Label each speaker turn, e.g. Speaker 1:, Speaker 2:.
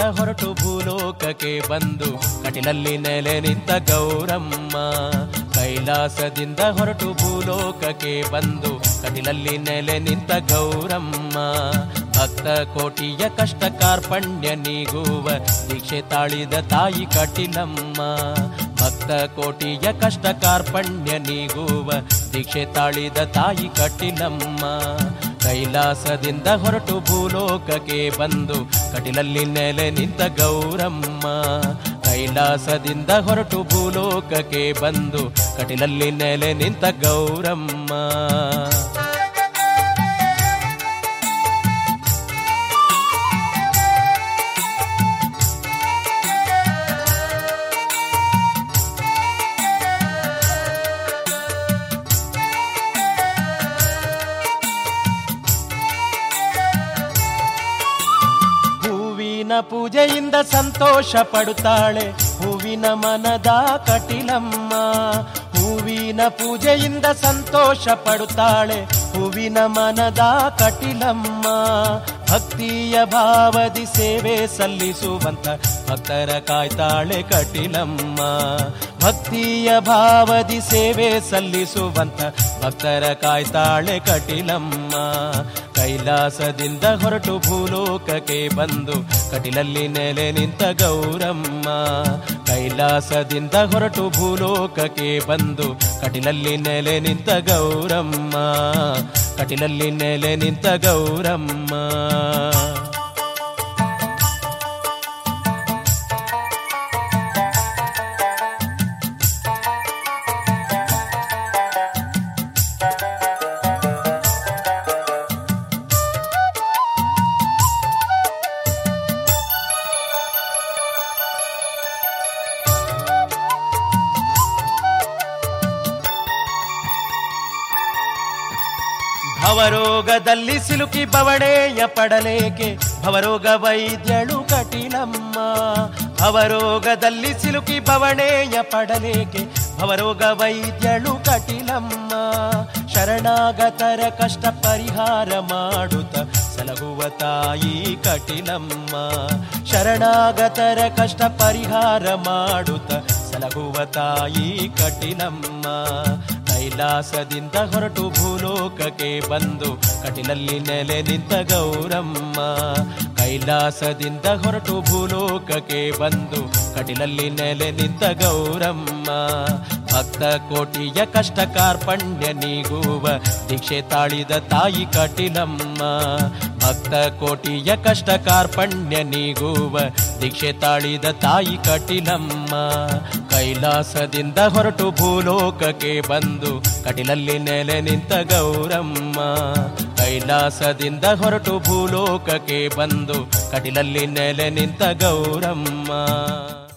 Speaker 1: ಹೊರಟು ಭೂಲೋಕಕ್ಕೆ ಬಂದು ಕಟಿಲಲ್ಲಿ ನೆಲೆ ನಿಂತ ಗೌರಮ್ಮ ಕೈಲಾಸದಿಂದ ಹೊರಟು ಭೂಲೋಕಕ್ಕೆ ಬಂದು ಕಟಿಲಲ್ಲಿ ನೆಲೆ ನಿಂತ ಗೌರಮ್ಮ ಭಕ್ತ ಕೋಟಿಯ ಕಷ್ಟ ಕಾರ್ಪಣ್ಯ ನೀಗುವ ದೀಕ್ಷೆ ತಾಳಿದ ತಾಯಿ ಕಟಿಲಮ್ಮ ಭಕ್ತ ಕೋಟಿಯ ಕಷ್ಟ ಕಾರ್ಪಣ್ಯ ನೀಗುವ ದೀಕ್ಷೆ ತಾಳಿದ ತಾಯಿ ಕಟಿಲಮ್ಮ ಕೈಲಾಸದಿಂದ ಹೊರಟು ಭೂಲೋಕಕ್ಕೆ ಬಂದು ಕಟಿಲಲ್ಲಿ ನೆಲೆ ನಿಂತ ಗೌರಮ್ಮ ಕೈಲಾಸದಿಂದ ಹೊರಟು ಭೂಲೋಕಕ್ಕೆ ಬಂದು ಕಟಿಲಲ್ಲಿ ನೆಲೆ ನಿಂತ ಗೌರಮ್ಮ ಹೂವಿನ ಪೂಜೆಯಿಂದ ಸಂತೋಷ ಪಡುತ್ತಾಳೆ ಹೂವಿನ ಮನದ ಕಟಿಲಮ್ಮ ಹೂವಿನ ಪೂಜೆಯಿಂದ ಸಂತೋಷ ಪಡುತ್ತಾಳೆ ಹೂವಿನ ಮನದ ಕಟಿಲಮ್ಮ ಭಕ್ತಿಯ ಭಾವದಿ ಸೇವೆ ಸಲ್ಲಿಸುವಂತ ಭಕ್ತರ ಕಾಯ್ತಾಳೆ ಕಟಿಲಮ್ಮ ಭಕ್ತಿಯ ಭಾವದಿ ಸೇವೆ ಸಲ್ಲಿಸುವಂತ ಭಕ್ತರ ಕಾಯ್ತಾಳೆ ಕಟಿಲಮ್ಮ ಕೈಲಾಸದಿಂದ ಹೊರಟು ಭೂಲೋಕಕ್ಕೆ ಬಂದು ಕಟಿಲಲ್ಲಿ ನೆಲೆ ನಿಂತ ಗೌರಮ್ಮ ಕೈಲಾಸದಿಂದ ಹೊರಟು ಭೂಲೋಕಕ್ಕೆ ಬಂದು ಕಟಿಲಲ್ಲಿ ನೆಲೆ ನಿಂತ ಗೌರಮ್ಮ ಕಟಿಲಲ್ಲಿ ನೆಲೆ ನಿಂತ ಗೌರಮ್ಮ ಭವರೋಗದಲ್ಲಿ ಸಿಲುಕಿ ಬವಣೆಯ ಪಡಲೇಕೆ ಭವರೋಗ ವೈದ್ಯಳು ಕಟಿಲಮ್ಮ ಭವರೋಗದಲ್ಲಿ ಸಿಲುಕಿ ಬವಣೆಯ ಪಡಲೇಕೆ ಭವರೋಗ ವೈದ್ಯಳು ಕಟಿಲಮ್ಮ ಶರಣಾಗತರ ಕಷ್ಟ ಪರಿಹಾರ ಮಾಡುತ್ತ ಸಲಹುವ ತಾಯಿ ಕಟಿಲಮ್ಮ ಶರಣಾಗತರ ಕಷ್ಟ ಪರಿಹಾರ ಮಾಡುತ್ತ ಸಲಹುವ ತಾಯಿ ಕಟಿಲಮ್ಮ ಕೈಲಾಸದಿಂದ ಹೊರಟು ಭೂಲೋಕಕ್ಕೆ ಬಂದು ಕಟಿಲಲ್ಲಿ ನೆಲೆ ನಿಂತ ಗೌರಮ್ಮ ಕೈಲಾಸದಿಂದ ಹೊರಟು ಭೂಲೋಕಕ್ಕೆ ಬಂದು ಕಟಿಲಲ್ಲಿ ನೆಲೆ ನಿಂತ ಗೌರಮ್ಮ ಭಕ್ತ ಕೋಟಿಯ ಕಷ್ಟ ಕಾರ್ಪಣ್ಯ ನೀಗುವ ದೀಕ್ಷೆ ತಾಳಿದ ತಾಯಿ ಕಟಿಲಮ್ಮ ಭಕ್ತ ಕೋಟಿಯ ಕಷ್ಟ ಕಾರ್ಪಣ್ಯ ನೀಗುವ ದೀಕ್ಷೆ ತಾಳಿದ ತಾಯಿ ಕಟಿಲಮ್ಮ ಕೈಲಾಸದಿಂದ ಹೊರಟು ಭೂಲೋಕಕ್ಕೆ ಬಂದು ಕಟಿಲಲ್ಲಿ ನೆಲೆ ನಿಂತ ಗೌರಮ್ಮ ಕೈಲಾಸದಿಂದ ಹೊರಟು ಭೂಲೋಕಕ್ಕೆ ಬಂದು ಕಟಿಲಲ್ಲಿ ನೆಲೆ ನಿಂತ ಗೌರಮ್ಮ